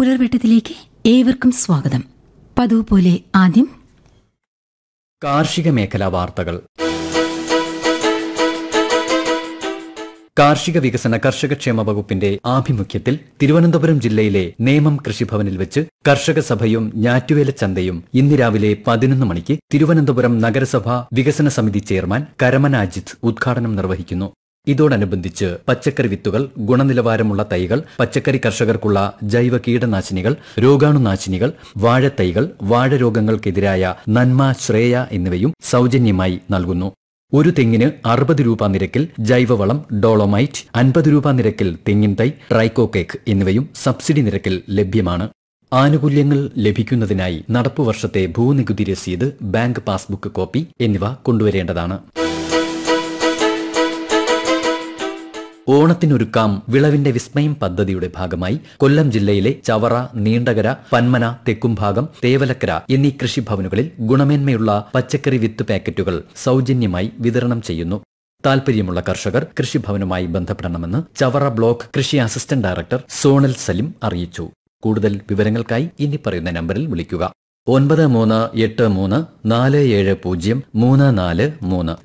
പുലർവെട്ടത്തിലേക്ക് ഏവർക്കും സ്വാഗതം പതിവ് പോലെ ആദ്യം കാർഷിക മേഖലാ വാർത്തകൾ കാർഷിക വികസന കർഷകക്ഷേമ വകുപ്പിന്റെ ആഭിമുഖ്യത്തിൽ തിരുവനന്തപുരം ജില്ലയിലെ നേമം കൃഷിഭവനിൽ വെച്ച് കർഷക സഭയും ഞാറ്റുവേല ചന്തയും ഇന്ന് രാവിലെ പതിനൊന്ന് മണിക്ക് തിരുവനന്തപുരം നഗരസഭ വികസന സമിതി ചെയർമാൻ കരമന അജിത് ഉദ്ഘാടനം നിർവഹിക്കുന്നു ഇതോടനുബന്ധിച്ച് പച്ചക്കറി വിത്തുകൾ ഗുണനിലവാരമുള്ള തൈകൾ പച്ചക്കറി കർഷകർക്കുള്ള ജൈവ കീടനാശിനികൾ രോഗാണുനാശിനികൾ വാഴത്തൈകൾ വാഴരോഗങ്ങൾക്കെതിരായ നന്മ ശ്രേയ എന്നിവയും സൗജന്യമായി നൽകുന്നു ഒരു തെങ്ങിന് അറുപത് രൂപ നിരക്കിൽ ജൈവവളം ഡോളോമൈറ്റ് അൻപത് രൂപ നിരക്കിൽ തെങ്ങിൻ തൈ ട്രൈക്കോ കേക്ക് എന്നിവയും സബ്സിഡി നിരക്കിൽ ലഭ്യമാണ് ആനുകൂല്യങ്ങൾ ലഭിക്കുന്നതിനായി നടപ്പുവർഷത്തെ ഭൂനികുതി രസീത് ബാങ്ക് പാസ്ബുക്ക് കോപ്പി എന്നിവ കൊണ്ടുവരേണ്ടതാണ് ഓണത്തിനൊരുക്കാം വിളവിന്റെ വിസ്മയം പദ്ധതിയുടെ ഭാഗമായി കൊല്ലം ജില്ലയിലെ ചവറ നീണ്ടകര പന്മന തെക്കുംഭാഗം തേവലക്കര എന്നീ കൃഷിഭവനുകളിൽ ഗുണമേന്മയുള്ള പച്ചക്കറി വിത്ത് പാക്കറ്റുകൾ സൗജന്യമായി വിതരണം ചെയ്യുന്നു താൽപര്യമുള്ള കർഷകർ കൃഷിഭവനുമായി ബന്ധപ്പെടണമെന്ന് ചവറ ബ്ലോക്ക് കൃഷി അസിസ്റ്റന്റ് ഡയറക്ടർ സോണൽ സലിം അറിയിച്ചു കൂടുതൽ വിവരങ്ങൾക്കായി ഇനി പറയുന്ന നമ്പറിൽ വിളിക്കുക ഒൻപത് മൂന്ന് എട്ട് മൂന്ന് നാല് ഏഴ് പൂജ്യം മൂന്ന് നാല് മൂന്ന്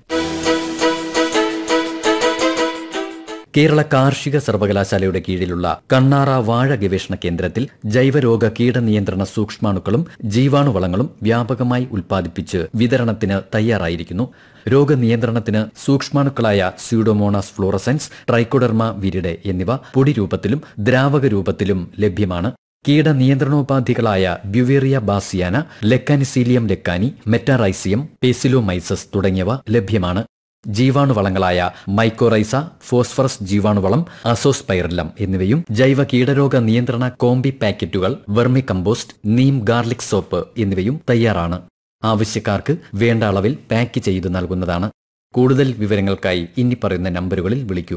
കേരള കാർഷിക സർവകലാശാലയുടെ കീഴിലുള്ള കണ്ണാറ വാഴ ഗവേഷണ കേന്ദ്രത്തിൽ ജൈവരോഗ കീടനിയന്ത്രണ സൂക്ഷ്മാണുക്കളും ജീവാണുവളങ്ങളും വ്യാപകമായി ഉൽപ്പാദിപ്പിച്ച് വിതരണത്തിന് തയ്യാറായിരിക്കുന്നു രോഗനിയന്ത്രണത്തിന് സൂക്ഷ്മാണുക്കളായ സ്യൂഡോമോണാസ് ഫ്ലോറസൻസ് ട്രൈക്കോഡർമ വിരിഡെ എന്നിവ പൊടി രൂപത്തിലും ദ്രാവക രൂപത്തിലും ലഭ്യമാണ് കീടനിയന്ത്രണോപാധികളായ Beauveria bassiana Lecanicillium lecanii Metarhizium Paecilomyces തുടങ്ങിയവ ലഭ്യമാണ് ജീവാണുവളങ്ങളായ മൈക്കോറൈസ ഫോസ്ഫറസ് ജീവാണുവളം അസോസ്പൈറലം എന്നിവയും ജൈവ കീടരോഗ നിയന്ത്രണ കോമ്പി പാക്കറ്റുകൾ vermicompost neem garlic soap എന്നിവയും തയ്യാറാണ് ആവശ്യക്കാർക്ക് വേണ്ട അളവിൽ പാക്ക് ചെയ്തു നൽകുന്നതാണ് കൂടുതൽ വിവരങ്ങൾക്കായി ഇനി പറയുന്ന നമ്പറുകളിൽ വിളിക്കൂ